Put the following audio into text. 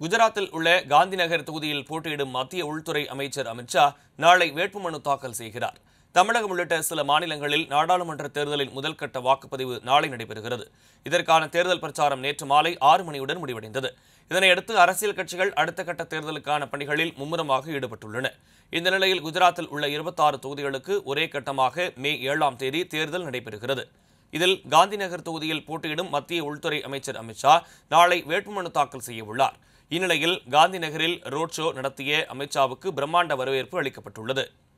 குஜராத்தில் உள்ள காந்திநகர் தொகுதியில் போட்டியிடும் மத்திய உள்துறை அமைச்சர் அமித்ஷா நாளை வேட்புமனு தாக்கல் செய்கிறார் தமிழகம் உள்ளிட்ட சில மாநிலங்களில் நாடாளுமன்ற தேர்தலின் முதல் கட்ட வாக்குப்பதிவு நாளை நடைபெறுகிறது இதற்கான தேர்தல் பிரச்சாரம் நேற்று மாலை ஆறு மணியுடன் முடிவடைந்தது இதனையடுத்து அரசியல் கட்சிகள் அடுத்த கட்ட தேர்தலுக்கான பணிகளில் மும்முரமாக ஈடுபட்டுள்ளன இந்த நிலையில் குஜராத்தில் உள்ள இருபத்தாறு தொகுதிகளுக்கு ஒரே கட்டமாக மே ஏழாம் தேதி தேர்தல் நடைபெறுகிறது இதில் காந்திநகர் தொகுதியில் போட்டியிடும் மத்திய உள்துறை அமைச்சர் அமித்ஷா நாளை வேட்புமனு தாக்கல் செய்ய உள்ளார் இந்நிலையில் காந்திநகரில் ரோட் ஷோ நடத்திய அமித்ஷாவுக்கு பிரம்மாண்ட வரவேற்பு அளிக்கப்பட்டுள்ளது